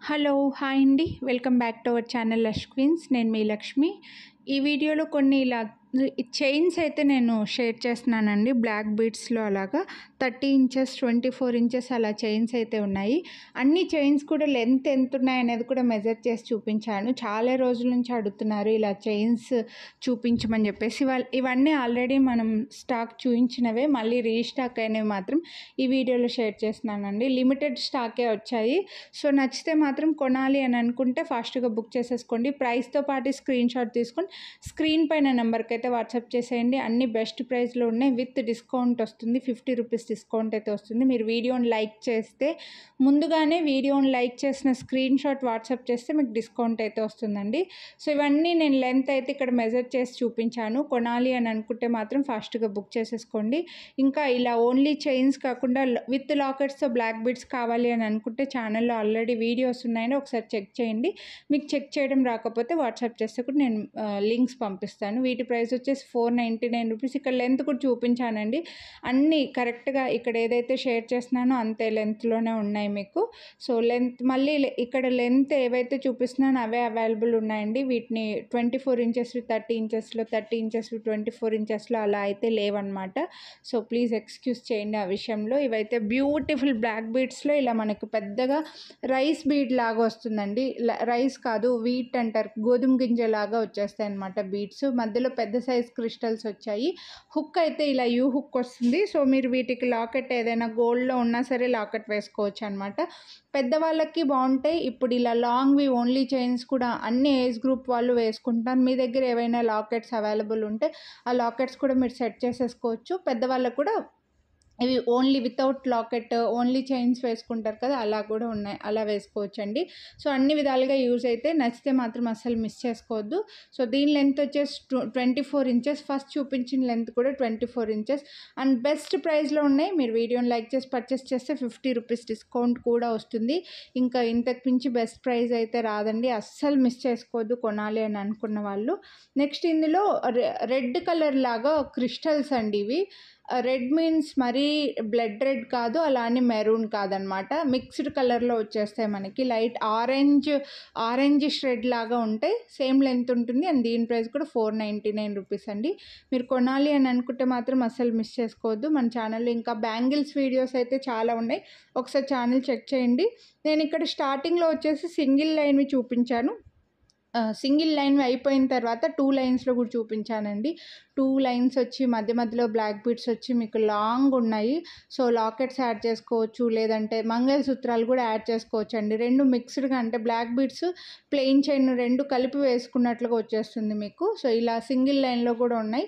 hello hi అండి welcome back to our channel lush queens నేను మీ లక్ష్మి ఈ వీడియోలో కొన్ని ఇలా చైన్స్ అయితే నేను షేర్ చేస్తున్నానండి బ్లాక్ బీడ్స్లో అలాగా thirty inches twenty four inches అలా చైన్స్ అయితే ఉన్నాయి అన్ని చైన్స్ కూడా లెంత్ ఎంత ఉన్నాయి అనేది కూడా మెజర్ చేసి చూపించాను చాలా రోజుల నుంచి అడుగుతున్నారు ఇలా చైన్స్ చూపించమని చెప్పేసి వాళ్ళు ఇవన్నీ ఆల్రెడీ మనం స్టాక్ చూపించినవే మళ్ళీ రీస్టాక్ అయినవి మాత్రం ఈ వీడియోలో షేర్ చేస్తున్నానండి లిమిటెడ్ స్టాకే వచ్చాయి సో నచ్చితే మాత్రం కొనాలి అని అనుకుంటే ఫాస్ట్గా బుక్ చేసేసుకోండి ప్రైస్తో పాటు స్క్రీన్ షాట్ తీసుకొని స్క్రీన్ పైన నెంబర్కి అయితే వాట్సాప్ చేసేయండి అన్ని బెస్ట్ ప్రైస్లో ఉన్నాయి విత్ డిస్కౌంట్ వస్తుంది ఫిఫ్టీ రూపీస్ డిస్కౌంట్ అయితే వస్తుంది మీరు వీడియోని లైక్ చేస్తే ముందుగానే వీడియోని లైక్ చేసిన స్క్రీన్ షాట్ వాట్సాప్ చేస్తే మీకు డిస్కౌంట్ అయితే వస్తుందండి సో ఇవన్నీ నేను లెంత్ అయితే ఇక్కడ మెజర్ చేసి చూపించాను కొనాలి అని అనుకుంటే మాత్రం ఫాస్ట్గా బుక్ చేసేసుకోండి ఇంకా ఇలా ఓన్లీ చైన్స్ కాకుండా విత్ లాకెట్స్తో బ్లాక్ బీడ్స్ కావాలి అని అనుకుంటే ఛానల్లో ఆల్రెడీ వీడియోస్ ఉన్నాయని ఒకసారి చెక్ చేయండి మీకు చెక్ చేయడం రాకపోతే వాట్సాప్ చేస్తే కూడా నేను లింక్స్ పంపిస్తాను వీటి ప్రైస్ వచ్చేసి ఫోర్ నైంటీ నైన్ రూపీస్ ఇక్కడ లెంత్ కూడా చూపించానండి అన్నీ కరెక్ట్గా ఇక్కడ ఏదైతే షేర్ చేస్తున్నానో అంతే లెంత్లోనే ఉన్నాయి మీకు సో లెంత్ మళ్ళీ లె- ఇక్కడ లెంత్ ఏవైతే చూపిస్తున్నానో అవే అవైలబుల్ ఉన్నాయండి వీటిని ట్వంటీ ఫోర్ ఇంచెస్ థర్టీ ఇంచెస్లో థర్టీ ఇంచెస్ ట్వంటీ ఫోర్ ఇంచెస్లో అలా అయితే లేవన్నమాట సో ప్లీజ్ ఎక్స్క్యూజ్ చేయండి ఆ విషయంలో ఇవైతే బ్యూటిఫుల్ బ్లాక్ బీడ్స్లో ఇలా మనకు పెద్దగా రైస్ బీడ్ లాగా వస్తుందండి ల- రైస్ కాదు వీట్ అంటారు గోధుమ గింజ లాగా వచ్చేస్తాయి అనమాట బీడ్స్ మధ్యలో పెద్ద సైజ్ క్రిస్టల్స్ వచ్చాయి హుక్ అయితే ఇలా యూ హుక్ వస్తుంది సో మీరు వీటికి లాకెట్ ఏదైనా గోల్డ్లో ఉన్నా సరే లాకెట్ వేసుకోవచ్చు అనమాట పెద్దవాళ్ళకి బాగుంటాయి ఇప్పుడు ఇలా లాంగ్వి ఓన్లీ చైన్స్ కూడా అన్ని ఏజ్ గ్రూప్ వాళ్ళు వేసుకుంటారు మీ దగ్గర ఏవైనా లాకెట్స్ అవైలబుల్ ఉంటే ఆ లాకెట్స్ కూడా మీరు సెట్ చేసేసుకోవచ్చు పెద్దవాళ్ళకు కూడా ఇవి only without locket only chains వేసుకుంటారు కదా అలా కూడా ఉన్నాయి అలా వేసుకోవచ్చు అండి సో అన్ని విధాలుగా యూజ్ అయితే నచ్చితే మాత్రం అస్సలు మిస్ చేసుకోవద్దు సో దీని లెంత్ వచ్చేసి ట్వంటీ ఫోర్ ఇంచెస్ ఫస్ట్ చూపించిన లెంత్ కూడా twenty four inches and best ప్రైస్లో ఉన్నాయి మీరు వీడియోని లైక్ చేసి పర్చేస్ చేస్తే ఫిఫ్టీ రూపీస్ డిస్కౌంట్ కూడా వస్తుంది ఇంకా ఇంతకు మించి బెస్ట్ ప్రైస్ అయితే రాదండి అస్సలు మిస్ చేసుకోవద్దు కొనాలి అని అనుకున్న వాళ్ళు నెక్స్ట్ ఇందులో రెడ్ కలర్ లాగా క్రిస్టల్స్ అండి ఇవి రెడ్ మీన్స్ మరీ బ్లడ్ రెడ్ కాదు అలానే మెరూన్ కాదనమాట మిక్స్డ్ కలర్లో వచ్చేస్తాయి మనకి లైట్ ఆరెంజ్ ఆరెంజ్ రెడ్ లాగా ఉంటాయి సేమ్ లెంత్ ఉంటుంది అండ్ దీని ప్రైస్ కూడా ఫోర్ నైంటీ నైన్ రూపీస్ అండి మీరు కొనాలి అని అనుకుంటే మాత్రం అస్సలు మిస్ చేసుకోవద్దు మన ఛానల్లో ఇంకా బ్యాంగిల్స్ వీడియోస్ అయితే చాలా ఉన్నాయి ఒకసారి ఛానల్ చెక్ చేయండి నేను ఇక్కడ స్టార్టింగ్లో వచ్చేసి సింగిల్ లైన్వి చూపించాను సింగిల్ లైన్ అయిపోయిన తర్వాత టూ లైన్స్లో కూడా చూపించానండి టూ లైన్స్ వచ్చి మధ్య మధ్యలో బ్లాక్ బీడ్స్ వచ్చి మీకు లాంగ్ ఉన్నాయి సో లాకెట్స్ యాడ్ చేసుకోవచ్చు లేదంటే మంగళసూత్రాలు కూడా యాడ్ చేసుకోవచ్చు అండి రెండు మిక్స్డ్గా అంటే బ్లాక్ బీడ్స్ ప్లెయిన్ చైన్ రెండు కలిపి వేసుకున్నట్లుగా వచ్చేస్తుంది మీకు సో ఇలా సింగిల్ లైన్లో కూడా ఉన్నాయి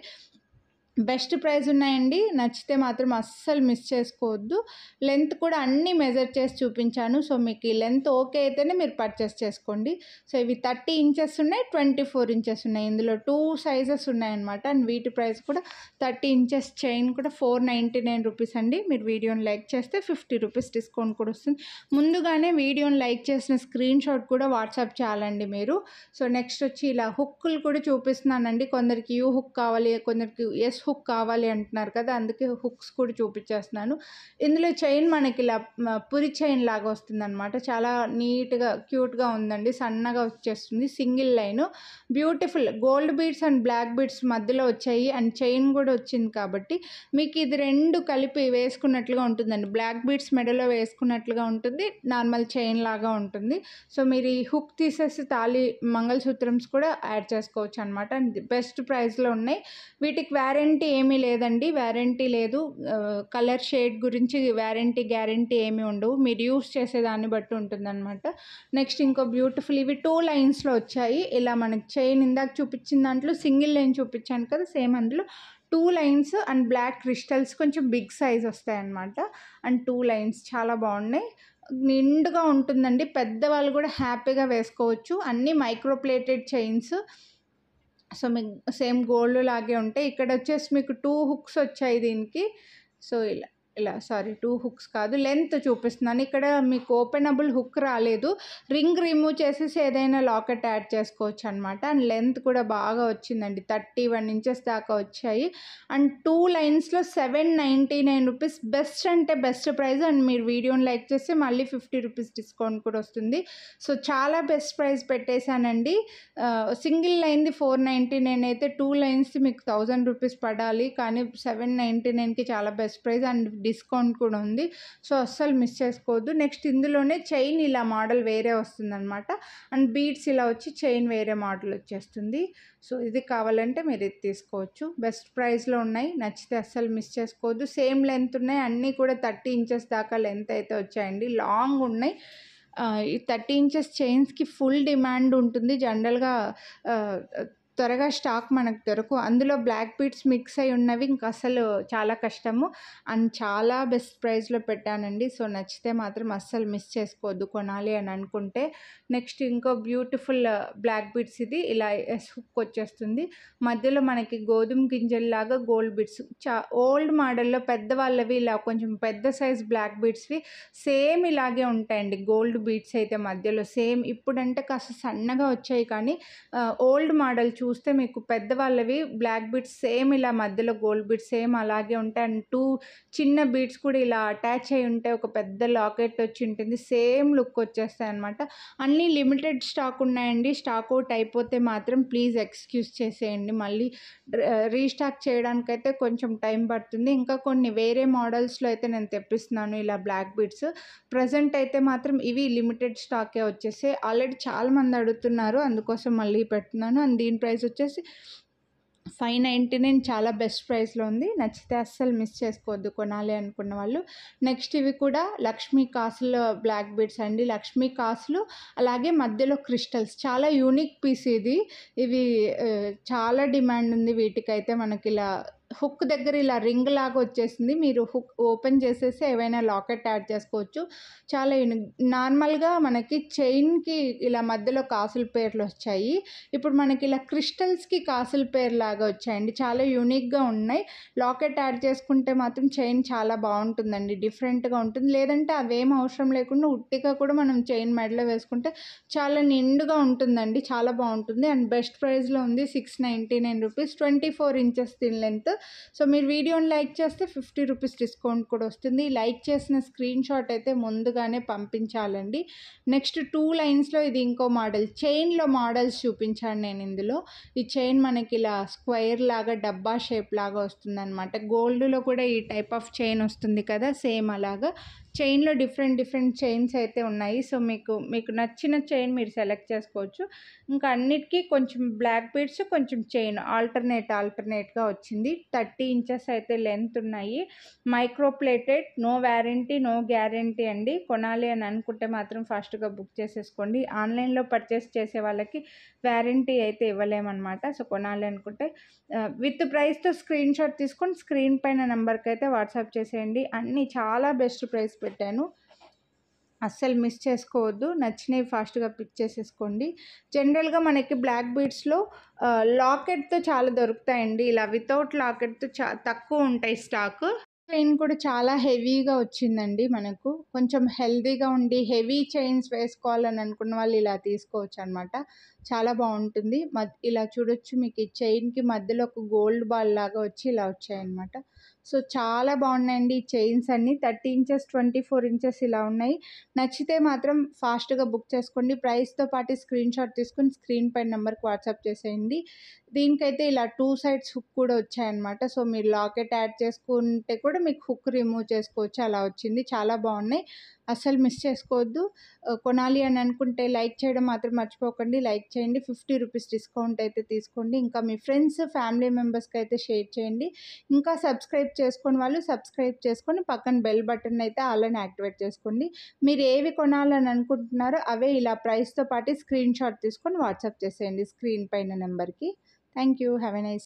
బెస్ట్ ప్రైస్ ఉన్నాయండి నచ్చితే మాత్రం అస్సలు మిస్ చేసుకోవద్దు లెంత్ కూడా అన్నీ మెజర్ చేసి చూపించాను సో మీకు ఈ లెంత్ ఓకే అయితేనే మీరు పర్చేస్ చేసుకోండి సో ఇవి థర్టీ ఇంచెస్ ఉన్నాయి ట్వంటీ ఫోర్ ఇంచెస్ ఉన్నాయి ఇందులో టూ సైజెస్ ఉన్నాయన్నమాట అండ్ వీటి ప్రైస్ కూడా థర్టీ ఇంచెస్ చైన్ కూడా ఫోర్ నైంటీ నైన్ రూపీస్ అండి మీరు వీడియోని లైక్ చేస్తే ఫిఫ్టీ రూపీస్ డిస్కౌంట్ కూడా వస్తుంది ముందుగానే వీడియోని లైక్ చేసిన స్క్రీన్ షాట్ కూడా వాట్సాప్ చేయాలండి మీరు సో నెక్స్ట్ వచ్చి ఇలా హుక్కులు కూడా చూపిస్తున్నానండి కొందరికి యూ హుక్ కావాలి కొందరికి ఎస్ హుక్ కావాలి అంటున్నారు కదా అందుకే హుక్స్ కూడా చూపించేస్తున్నాను ఇందులో చైన్ మనకి ఇలా మ, పురి చైన్ లాగా వస్తుందన్నమాట చాలా నీట్గా క్యూట్గా ఉందండి సన్నగా వచ్చేస్తుంది single line beautiful gold beads and black beads మధ్యలో వచ్చాయి అండ్ చైన్ కూడా వచ్చింది కాబట్టి మీకు ఇది రెండు కలిపి వేసుకున్నట్లుగా ఉంటుందండి బ్లాక్ బీడ్స్ మెడలో వేసుకున్నట్లుగా ఉంటుంది నార్మల్ చైన్ లాగా ఉంటుంది సో మీరు ఈ హుక్ తీసేసి తాళి మంగళసూత్రమ్స్ కూడా యాడ్ చేసుకోవచ్చు అనమాట అండ్ బెస్ట్ ప్రైస్లో ఉన్నాయి వీటికి వ్యారంటీ ఏమీ లేదండి వ్యారంటీ లేదు కలర్ షేడ్ గురించి వ్యారంటీ గ్యారంటీ ఏమీ ఉండవు మీరు యూస్ చేసే దాన్ని బట్టి ఉంటుందన్నమాట నెక్స్ట్ ఇంకో బ్యూటిఫుల్ ఇవి టూ లైన్స్లో వచ్చాయి ఇలా మనకి చైన్ ఇందాక చూపించిన దాంట్లో సింగిల్ లైన్ చూపించాను కదా సేమ్ అందులో two lines and black crystals కొంచెం బిగ్ సైజ్ వస్తాయి అన్నమాట అండ్ టూ లైన్స్ చాలా బాగున్నాయి నిండుగా ఉంటుందండి పెద్దవాళ్ళు కూడా హ్యాపీగా వేసుకోవచ్చు అన్నీ మైక్రోప్లేటెడ్ చైన్స్ సో మీకు సేమ్ గోల్డ్ లాగే ఉంటాయి ఇక్కడ వచ్చేసి మీకు టూ హుక్స్ వచ్చాయి దీనికి సో ఇలా ఇలా సారీ టూ హుక్స్ కాదు లెంత్ చూపిస్తున్నాను ఇక్కడ మీకు ఓపెనబుల్ హుక్ రాలేదు రింగ్ రిమూవ్ చేసేసి ఏదైనా లాకెట్ యాడ్ చేసుకోవచ్చు అనమాట అండ్ లెంత్ కూడా బాగా వచ్చిందండి థర్టీ వన్ ఇంచెస్ దాకా వచ్చాయి అండ్ టూ లైన్స్లో seven ninety nine rupees best అంటే బెస్ట్ ప్రైస్ అండ్ మీరు వీడియోని లైక్ చేస్తే మళ్ళీ ఫిఫ్టీ రూపీస్ డిస్కౌంట్ కూడా వస్తుంది సో చాలా బెస్ట్ ప్రైస్ పెట్టేశానండి సింగిల్ లైన్ది ఫోర్ నైంటీ నైన్ అయితే టూ లైన్స్ది మీకు థౌజండ్ రూపీస్ పడాలి కానీ సెవెన్ నైంటీ నైన్కి చాలా బెస్ట్ ప్రైస్ అండ్ డిస్కౌంట్ కూడా ఉంది సో అస్సలు మిస్ చేసుకోవద్దు నెక్స్ట్ ఇందులోనే చైన్ ఇలా మోడల్ వేరే వస్తుందన్నమాట అండ్ బీడ్స్ ఇలా వచ్చి చైన్ వేరే మోడల్ వచ్చేస్తుంది సో ఇది కావాలంటే మీరు ఇది తీసుకోవచ్చు బెస్ట్ ప్రైస్లో ఉన్నాయి నచ్చితే అస్సలు మిస్ చేసుకోవద్దు సేమ్ లెంత్ ఉన్నాయి అన్నీ కూడా థర్టీ ఇంచెస్ దాకా లెంత్ అయితే వచ్చాయండి లాంగ్ ఉన్నాయి ఈ థర్టీ ఇంచెస్ చైన్స్కి ఫుల్ డిమాండ్ ఉంటుంది జనరల్గా త్వరగా స్టాక్ మనకు దొరకు అందులో బ్లాక్ బీట్స్ మిక్స్ అయి ఉన్నవి ఇంకా అసలు చాలా కష్టము అండ్ చాలా బెస్ట్ ప్రైస్లో పెట్టానండి సో నచ్చితే మాత్రం అస్సలు మిస్ చేసుకోవద్దు కొనాలి అని అనుకుంటే నెక్స్ట్ ఇంకో బ్యూటిఫుల్ బ్లాక్ బీట్స్ ఇది ఇలా హుక్ వచ్చేస్తుంది మధ్యలో మనకి గోధుమ గింజల్లాగా గోల్డ్ బీట్స్ చా ఓల్డ్ మోడల్లో పెద్దవాళ్ళవి ఇలా కొంచెం పెద్ద సైజ్ బ్లాక్ బీట్స్వి సేమ్ ఇలాగే ఉంటాయండి గోల్డ్ బీట్స్ అయితే మధ్యలో సేమ్ ఇప్పుడంటే కాస్త సన్నగా వచ్చాయి కానీ ఓల్డ్ మోడల్ చూస్తే మీకు పెద్దవాళ్ళవి బ్లాక్ బీట్స్ సేమ్ ఇలా మధ్యలో గోల్డ్ బీట్స్ సేమ్ అలాగే ఉంటాయి అండ్ టూ చిన్న బీట్స్ కూడా ఇలా అటాచ్ అయి ఉంటాయి ఒక పెద్ద లాకెట్ వచ్చి ఉంటుంది సేమ్ లుక్ వచ్చేస్తాయి అనమాట అన్నీ లిమిటెడ్ స్టాక్ ఉన్నాయండి స్టాక్ అవుట్ అయిపోతే మాత్రం ప్లీజ్ ఎక్స్క్యూజ్ చేసేయండి మళ్ళీ రీస్టాక్ చేయడానికైతే కొంచెం టైం పడుతుంది ఇంకా కొన్ని వేరే మోడల్స్లో అయితే నేను తెప్పిస్తున్నాను ఇలా బ్లాక్ బీట్స్ ప్రజెంట్ అయితే మాత్రం ఇవి లిమిటెడ్ స్టాకే వచ్చేసి ఆల్రెడీ చాలామంది అడుగుతున్నారు అందుకోసం మళ్ళీ పెడుతున్నాను అండ్ దీని ప్రైస్ వచ్చేసి ఫైవ్ నైంటీ నైన్ చాలా బెస్ట్ ప్రైస్లో ఉంది నచ్చితే అస్సలు మిస్ చేసుకోవద్దు కొనాలి అనుకున్న వాళ్ళు నెక్స్ట్ ఇవి కూడా లక్ష్మీ కాసులు బ్లాక్ బీడ్స్ అండి లక్ష్మీ కాసులు అలాగే మధ్యలో క్రిస్టల్స్ చాలా యూనిక్ పీస్ ఇది ఇవి చాలా డిమాండ్ ఉంది వీటికైతే మనకి ఇలా హుక్ దగ్గర ఇలా రింగ్ లాగా వచ్చేసింది మీరు హుక్ ఓపెన్ చేసేసి ఏవైనా లాకెట్ యాడ్ చేసుకోవచ్చు చాలా నార్మల్గా మనకి చైన్కి ఇలా మధ్యలో కాసుల పేర్లు వచ్చాయి ఇప్పుడు మనకి ఇలా క్రిస్టల్స్కి కాసుల పేరు లాగా వచ్చాయండి చాలా యూనిక్గా ఉన్నాయి లాకెట్ యాడ్ చేసుకుంటే మాత్రం చైన్ చాలా బాగుంటుందండి డిఫరెంట్గా ఉంటుంది లేదంటే అవేం అవసరం లేకుండా ఉట్టిగా కూడా మనం చైన్ మెడలో వేసుకుంటే చాలా నిండుగా ఉంటుందండి చాలా బాగుంటుంది అండ్ బెస్ట్ ప్రైస్లో ఉంది six ninety nine rupees twenty four inches దీని లెంత్ సో మీరు వీడియోని లైక్ చేస్తే ఫిఫ్టీ రూపీస్ డిస్కౌంట్ కూడా వస్తుంది లైక్ చేసిన స్క్రీన్ షాట్ అయితే ముందుగానే పంపించాలండి నెక్స్ట్ టూ లైన్స్లో ఇది ఇంకో మోడల్ చైన్లో మోడల్స్ చూపించాను నేను ఇందులో ఈ చైన్ మనకి ఇలా స్క్వైర్ లాగా డబ్బా షేప్ లాగా వస్తుంది అనమాట గోల్డ్లో కూడా ఈ టైప్ ఆఫ్ చైన్ వస్తుంది కదా సేమ్ అలాగా చైన్లో డిఫరెంట్ డిఫరెంట్ చైన్స్ అయితే ఉన్నాయి సో మీకు మీకు నచ్చిన చైన్ మీరు సెలెక్ట్ చేసుకోవచ్చు ఇంకా అన్నిటికీ కొంచెం బ్లాక్ బీడ్స్ కొంచెం చైన్ ఆల్టర్నేట్ ఆల్టర్నేట్గా వచ్చింది థర్టీ ఇంచెస్ అయితే లెంత్ ఉన్నాయి micro plated no warranty no guarantee అండి కొనాలి అని అనుకుంటే మాత్రం ఫాస్ట్గా బుక్ చేసేసుకోండి ఆన్లైన్లో పర్చేస్ చేసే వాళ్ళకి వ్యారంటీ అయితే ఇవ్వలేమన్నమాట సో కొనాలి అనుకుంటే విత్ ప్రైస్తో స్క్రీన్ షాట్ తీసుకొని స్క్రీన్ పైన నెంబర్కి అయితే వాట్సాప్ చేసేయండి అన్నీ చాలా బెస్ట్ ప్రైస్ పెట్టాను అస్సలు మిస్ చేసుకోవద్దు నచ్చినవి ఫాస్ట్గా పిక్ చేసేసుకోండి జనరల్గా మనకి బ్లాక్ బీడ్స్లో లాకెట్తో చాలా దొరుకుతాయండి ఇలా వితౌట్ లాకెట్తో చా తక్కువ ఉంటాయి స్టాక్ చైన్ కూడా చాలా హెవీగా వచ్చిందండి మనకు కొంచెం హెల్తీగా ఉండి హెవీ చైన్స్ వేసుకోవాలని అనుకున్న వాళ్ళు ఇలా తీసుకోవచ్చు అనమాట చాలా బాగుంటుంది ఇలా చూడొచ్చు మీకు ఈ చైన్కి మధ్యలో ఒక గోల్డ్ బాల్ లాగా వచ్చి ఇలా వచ్చాయన్నమాట సో చాలా బాగున్నాయండి ఈ చైన్స్ అన్నీ thirty inches twenty four inches ఇలా ఉన్నాయి నచ్చితే మాత్రం ఫాస్ట్గా బుక్ చేసుకోండి ప్రైస్తో పాటు స్క్రీన్ షాట్ తీసుకుని స్క్రీన్ పైన నెంబర్కి వాట్సాప్ చేసేయండి దీనికైతే ఇలా టూ సైడ్స్ హుక్ కూడా వచ్చాయన్నమాట సో మీరు లాకెట్ యాడ్ చేసుకుంటే కూడా మీకు హుక్ రిమూవ్ చేసుకోవచ్చు అలా వచ్చింది చాలా బాగున్నాయి అస్సలు మిస్ చేసుకోవద్దు కొనాలి అని అనుకుంటే లైక్ చేయడం మాత్రం మర్చిపోకండి లైక్ చేయండి ఫిఫ్టీ రూపీస్ డిస్కౌంట్ అయితే తీసుకోండి ఇంకా మీ ఫ్రెండ్స్ ఫ్యామిలీ మెంబర్స్కి అయితే షేర్ చేయండి ఇంకా సబ్స్క్రైబ్ చేసుకుని వాళ్ళు సబ్స్క్రైబ్ చేసుకొని పక్కన బెల్ బటన్ అయితే అలానే యాక్టివేట్ చేసుకోండి మీరు ఏవి కొనాలని అనుకుంటున్నారో అవే ఇలా ప్రైస్తో పాటు స్క్రీన్ షాట్ తీసుకొని వాట్సాప్ చేసేయండి స్క్రీన్ పైన నెంబర్కి thank you have a nice